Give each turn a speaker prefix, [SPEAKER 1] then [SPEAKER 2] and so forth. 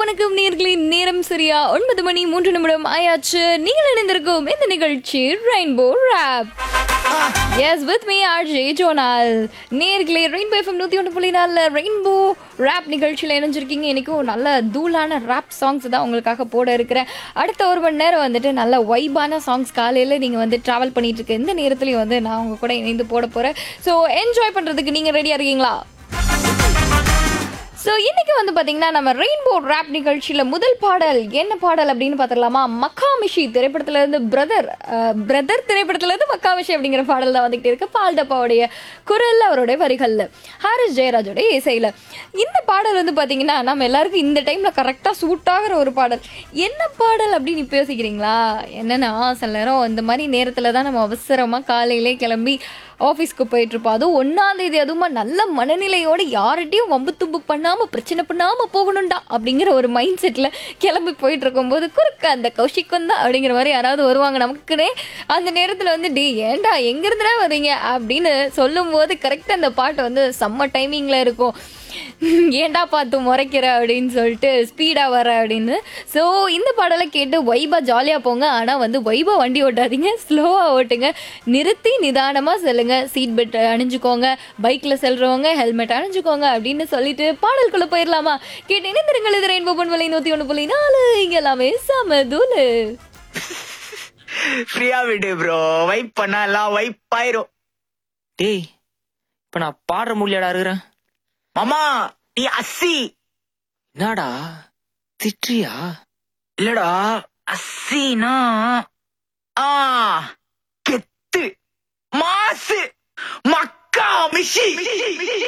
[SPEAKER 1] வணக்கம் நேர்களின் நேரம் சரியா ஒன்பது மணி மூன்று நிமிடம் ஆயாச்சு நீங்கள் இணைந்திருக்கும் இந்த நிகழ்ச்சி Rainbow raps with me RJ ஜோனால் நேர்களே ரெயின்போ எஃப்எம் நூற்றி ஒன்று புள்ளி நாலில் ரெயின்போ ரேப் நிகழ்ச்சியில் இணைஞ்சிருக்கீங்க இன்றைக்கும் நல்ல தூளான ரேப் சாங்ஸ் தான் உங்களுக்காக போட இருக்கிறேன் அடுத்த ஒரு மணி நேரம் வந்துட்டு நல்ல வைபான சாங்ஸ் காலையில் நீங்கள் வந்து ட்ராவல் பண்ணிட்டு இருக்க இந்த நேரத்துலையும் வந்து நான் உங்கள் கூட இணைந்து போட போகிறேன் ஸோ என்ஜாய் பண்ணுறதுக்கு நீங்கள் ரெடியாக இருக்கீங்களா ஸோ இன்னைக்கு வந்து பார்த்தீங்கன்னா நம்ம ரெயின்போ ரேப் நிகழ்ச்சியில் முதல் பாடல் என்ன பாடல் அப்படின்னு பார்த்துடலாமா மக்காமிஷி திரைப்படத்துல இருந்து பிரதர் பிரதர் திரைப்படத்துல இருந்து மக்காமிஷி அப்படிங்கிற பாடல் தான் வந்துகிட்டு இருக்கு பால்டப்பாவுடைய குரல்ல அவருடைய வரிகள்ல ஹாரிஸ் ஜெயராஜோடைய இசையில இந்த பாடல் வந்து பார்த்தீங்கன்னா நம்ம எல்லாருக்கும் இந்த டைம்ல கரெக்டாக சூட் ஆகிற ஒரு பாடல் என்ன பாடல் அப்படின்னு இப்போ யோசிக்கிறீங்களா என்னன்னா சில நேரம் இந்த மாதிரி நேரத்தில் தான் நம்ம அவசரமாக காலையிலே கிளம்பி ஆஃபீஸ்க்கு போயிட்டு இருப்போம் அதுவும் ஒன்றாம் தேதி அதுவுமா நல்ல மனநிலையோட யார்கிட்டையும் வம்பு தும்பு பண்ணாமல் பிரச்சனை பண்ணாமல் போகணும்டா அப்படிங்கிற ஒரு மைண்ட் செட்டில் கிளம்பி போயிட்டு இருக்கும்போது குறுக்க அந்த கௌஷிக்கம் தான் அப்படிங்கிற மாதிரி யாராவது வருவாங்க நமக்குனே அந்த நேரத்தில் வந்து டே ஏன்டா எங்கேருந்துடா வரீங்க அப்படின்னு சொல்லும்போது கரெக்டாக அந்த பாட்டு வந்து செம்ம டைமிங்கில் இருக்கும் ஏன்டா பார்த்து முறைக்கிற அப்படின்னு சொல்லிட்டு ஸ்பீடாக வர அப்படின்னு ஸோ இந்த பாடலை கேட்டு வைபா ஜாலியாக போங்க ஆனால் வந்து வைபா வண்டி ஓட்டாதீங்க ஸ்லோவாக ஓட்டுங்க நிறுத்தி நிதானமாக செல்லுங்க சீட் பெல்ட் அணிஞ்சுக்கோங்க பைக்கில் செல்றவங்க ஹெல்மெட் அணிஞ்சுக்கோங்க அப்படின்னு சொல்லிட்டு பாடல்குள்ளே போயிடலாமா கேட்டு இணைந்திருங்கள் இது ரெயின்போ பொன்வலை நூற்றி ஒன்று புள்ளி நாலு இங்கே எல்லாமே செம தூளு
[SPEAKER 2] ஃப்ரீயா விடு ப்ரோ வைப் பண்ணா எல்லாம் வைப் ஆயிரும்
[SPEAKER 3] டேய் இப்ப நான் பாடுற முடியாடா இருக்கிறேன்
[SPEAKER 2] மாமா நீ அஸ்ஸி
[SPEAKER 3] என்னடா திட்டுறியா
[SPEAKER 2] இல்லடா அஸ்ஸினா ஆ கெத்து மாசு மக்கா மிஷி